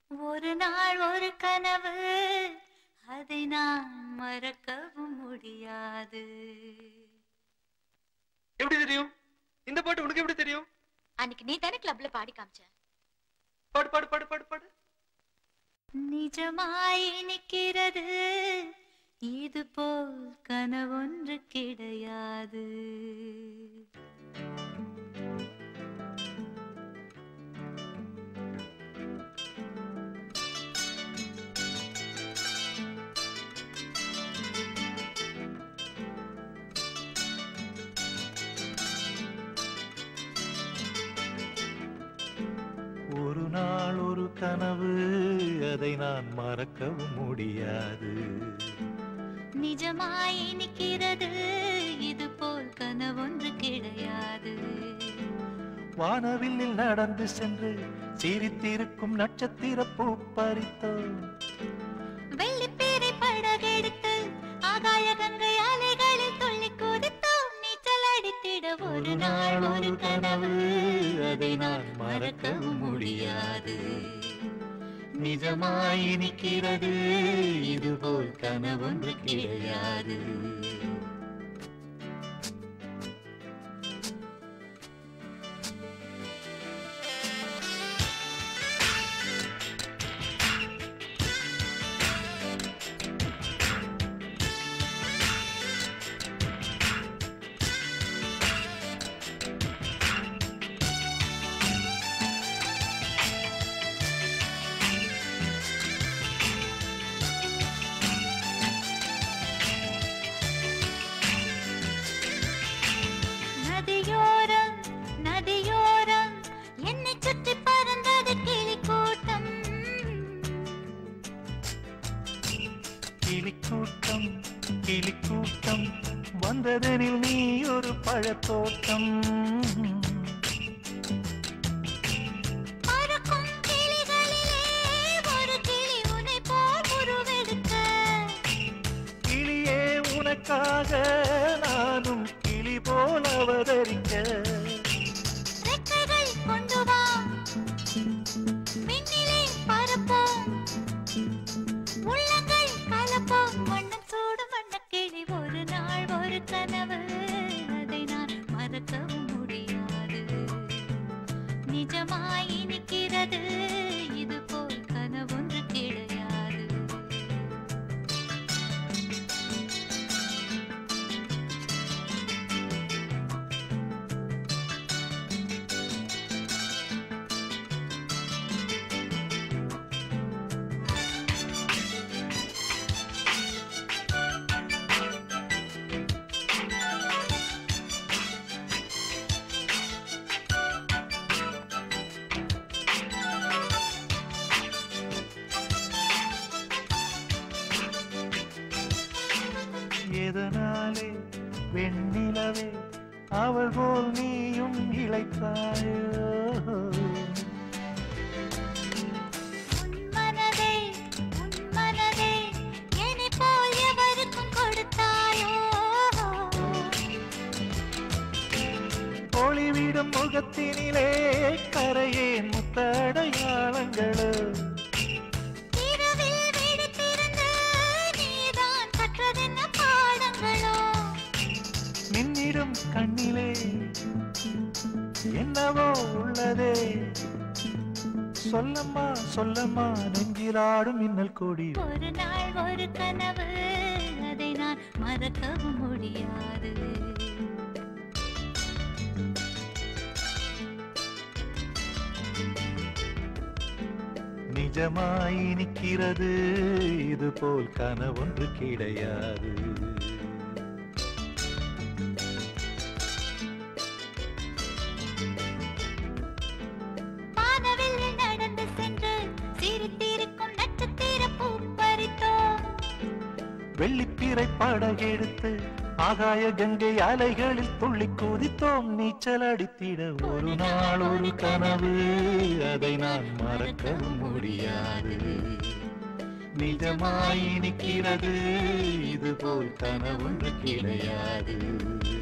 ஒரு நாள் ஒரு கனவு அதை நான் மறக்கவும் முடியாது எப்படி தெரியும் இந்த பாட்டு உனக்கு எப்படி தெரியும் அன்னைக்கு நீ தானே கிளப்ல பாடி காமிச்ச பாடு பாடு பாடு பாடு பாடு நிஜமாய் நிற்கிறது இது போல் கனவொன்று கிடையாது ஒரு நாள் ஒரு கனவு அதை நான் மறக்கவும் முடியாது நிஜமாய் நிற்கிறது இது போல் கனவொன்று கிடையாது வானவில்லில் நடந்து சென்று சிரித்திருக்கும் நட்சத்திர பூ பறித்தோம் வெள்ளிப்பேரை படகெடுத்து ஆகாய கங்கை அலைகளில் துள்ளி குதித்தோம் நீச்சல் அடித்திட ஒரு நாள் ஒரு கனவு அதை நான் மறக்கவும் முடியாது நிஜமாய் நிற்கிறது இதுபோல் கனவொன்று கிடையாது நதியோரம் நதியோரம் என்னை சுற்றி பறந்தது கிளி கூட்டம் கிளிக்கூட்டம் கிளிக்கூட்டம் வந்ததெனில் நீ ஒரு பழத்தோட்டம் பறக்கும் கிளிகளிலே ஒரு கிளி உன்னை போல் உருவெடுக்க கிளியே உனக்காக நானும் கிளி போல் அவதரிக்க ரெக்கைகள் கொண்டு வா விண்ணிலே பறப்போம் உள்ளங்கள் கலப்போம் வண்ணம் சூடும் வண்ணக் கிளி ஒரு நாள் ஒரு கனவு அதை நான் மறக்கவும் முடியாது நிஜமாய் நிற்கிறது இது போல் கனவொன்று கிடையாது எதனாலே வெண்ணிலவே அவள் போல் நீயும் இழைத்தாயோ உன் மனதே உன் மனதே என்னை போல் எவருக்கும் கொடுத்தாயோ ஒளிவிடும் முகத்தினிலே கரையே முத்தடையாளங்களோ இரவில் விழித்திருந்து நீதான் கற்றதென்ன பாடங்களோ மின்னிடும் கண்ணிலே என்னவோ உள்ளதே சொல்லம்மா சொல்லம்மா நெஞ்சிலாடும் மின்னல் கொடி ஒரு நாள் ஒரு கனவு அதை நான் மறக்கவும் முடியாது நிஜமாய் நிற்கிறது இது போல் கனவொன்று கிடையாது வானவில்லில் நடந்து சென்று சிரித்திருக்கும் நட்சத்திர பூ பறித்தோம் வெள்ளிப்பிறை படகெடுத்து ஆகாய கங்கை அலைகளில் துள்ளி குதித்தோம் நீச்சல் அடித்திட ஒரு நாள் ஒரு கனவு அதை நான் மறக்கவும் முடியாது நிஜமாய் நிற்கிறது இது போல் கனவொன்று கிடையாது